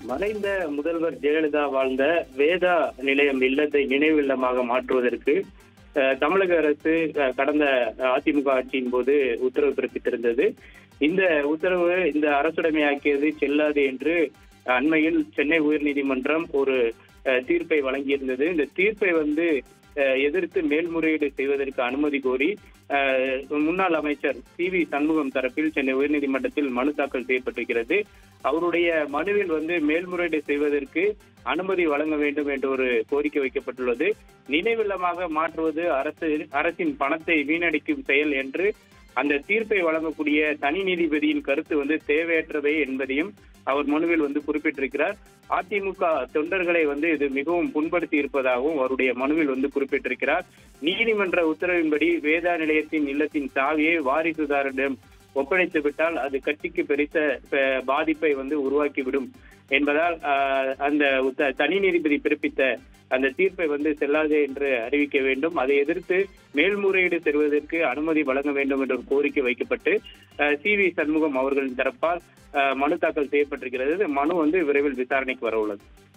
மறைந்த முதல்வர் ஜெயலலிதா வாழ்ந்த வேதா நிலையம் இல்லத்தை நினைவு இல்லமாக மாற்றுவதற்கு அஹ், தமிழக அரசு அஹ், கடந்த அதிமுக ஆட்சியின் போது உத்தரவு பிறப்பித்திருந்தது இந்த உத்தரவு இந்த அரசுடைமையாக்கியது செல்லாது என்று அண்மையில் சென்னை உயர்நீதிமன்றம் ஒரு அஹ், தீர்ப்பை வழங்கியிருந்தது இந்த தீர்ப்பை வந்து அஹ், எதிர்த்து மேல்முறையீடு செய்வதற்கு அனுமதி கோரி அஹ், முன்னாள் அமைச்சர் சி வி சண்முகம் தரப்பில் சென்னை உயர்நீதிமன்றத்தில் மனு தாக்கல் செய்யப்பட்டிருக்கிறது அவருடைய மனுவில் வந்து மேல்முறையீடு செய்வதற்கு அனுமதி வழங்க வேண்டும் என்ற ஒரு கோரிக்கை வைக்கப்பட்டுள்ளது நினைவில்லமாக மாற்றுவது அரசு அரசின் பணத்தை வீணடிக்கும் செயல் என்று அந்த தீர்ப்பை வழங்கக்கூடிய தனி நீதிபதியின் கருத்து வந்து தேவையற்றவை என்பதையும் அவர் மனுவில் வந்து குறிப்பிட்டிருக்கிறார் அதிமுக தொண்டர்களை வந்து இது மிகவும் புண்படுத்தி இருப்பதாகவும் அவருடைய மனுவில் வந்து குறிப்பிட்டிருக்கிறார் நீதிமன்ற உத்தரவின்படி வேதா நிலையத்தின் இல்லத்தின் சாவியை வாரிசுதாரிடம் ஒப்படைத்து விட்டால் அது கட்சிக்கு பெருத்த ப- பாதிப்பை வந்து உருவாக்கிவிடும் என்பதால் ஆஹ், அந்த உத்த- தனி நீதிபதி பிறப்பித்த அந்த தீர்ப்பை வந்து செல்லாது என்று அறிவிக்க வேண்டும் அதை எதிர்த்து மேல்முறையீடு செல்வதற்கு அனுமதி வழங்க வேண்டும் என்ற ஒரு கோரிக்கை வைக்கப்பட்டு சி வி சண்முகம் அவர்களின் தரப்பால் ஆஹ், மனு தாக்கல் செய்யப்பட்டிருக்கிறது இந்த மனு வந்து விரைவில் விசாரணைக்கு வர உள்ளது